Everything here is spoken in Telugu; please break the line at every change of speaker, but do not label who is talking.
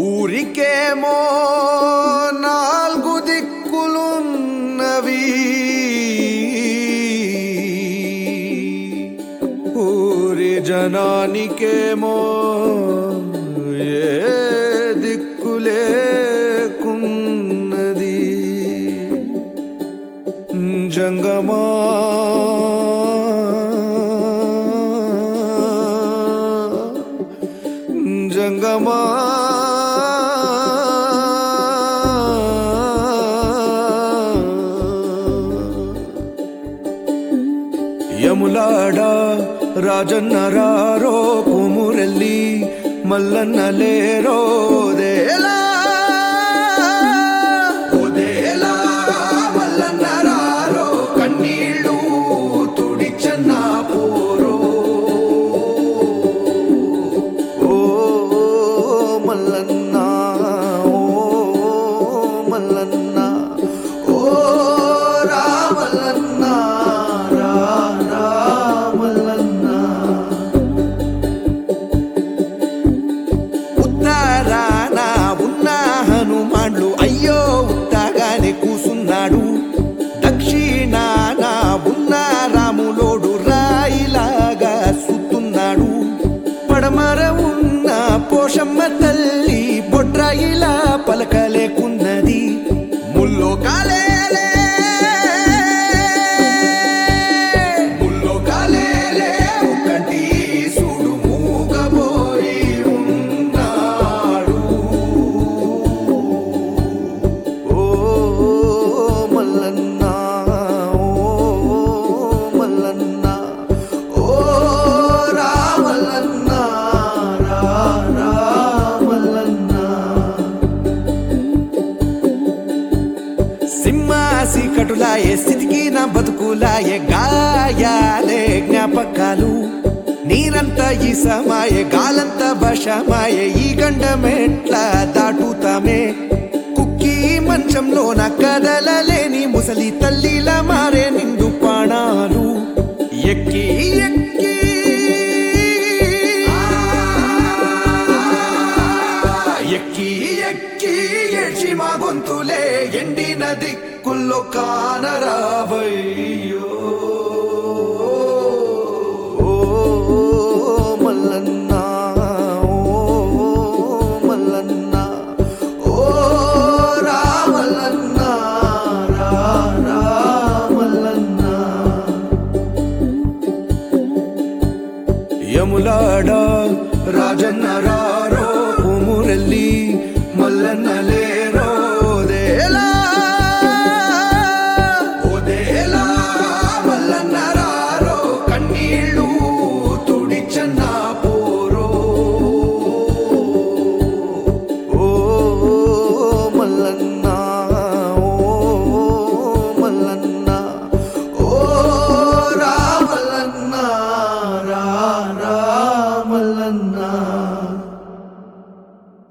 ఊరికేమో నాలుగు దిక్కులున్నవి ఊరి జనానికేమో ఏ దిక్కులేకున్నది జంగమా జంగమా యములాడ రాజన్న రారో కుమురెల్లి మల్లన్న లేరో దేలా ఓదేలా మల్లన్న రారో కన్నీళ్ళు తుడిచన్న పోరో ఓ మల్లన్న ఓ మల్లన్న ఓ రామల్లన్న రా రామల్లన్న ఉత్తరాన ఉన్న హనుమాన్లు అయ్యో ఉత్తగానే కూసున్నాడు దక్షిణాన ఉన్న రాములోడు రాయిలాగా సుతున్నాడు పడమర ఉన్న పోషమ్మ తల్లి బొడ్రాయిలా పలకలేకున్నది ముల్లో కాలేలే ముల్లో కాలేలే ఒక్కటి సుడు మూగబోయి ఉన్నాడు ఓ మల్లన్న ఓ మల్లన్న ఓ రామల్లన్న రా రామల్లన్న సింహాసి కటులాయే స్థితికి నా బతుకులాయే గాయాలే జ్ఞాపకాలు నీరంతా ఈ సమాయే గాలంతా వశమాయే ఈ గండమెట్లా దాటుతామే కుక్కి మంచంలో నా కదలలేని ముసలి తల్లిలా మారే నిండు పాణాలు ఎక్కి ఎక్కి ఎక్కి ఎక్కి ఏడ్చి మా గొంతులే ఎండిన దిక్కుల్లో కానరావయ్యో ఓ మల్లన్న ఓ మల్లన్న ఓ రామల్లన్న రా రామల్లన్న యములాడ రాజన్న రారో కుమురెల్లి మల్లన్న లే